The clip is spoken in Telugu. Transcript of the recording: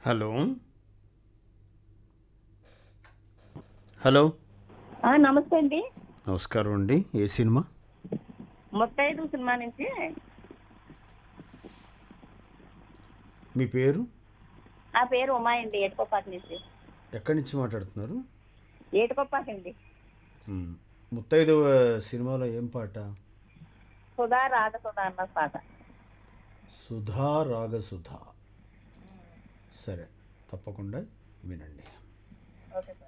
హలో హలో ఆ, నమస్తే అండి నమస్కారం అండి ఏ సినిమా ముత్తైదు సినిమా నుంచి మీ పేరు ఆ పేరు ఉమా అండి ఏటుకొప్పాక నుంచి ఎక్కడి నుంచి మాట్లాడుతున్నారు ఏటుకొప్పాక అండి మ్, ముత్తైదవ సినిమాలో ఏం పాట సుధా రాధ సుధా అన్న పాట సుధా రాగసుధా సరే తప్పకుండా వినండి ఓకే సార్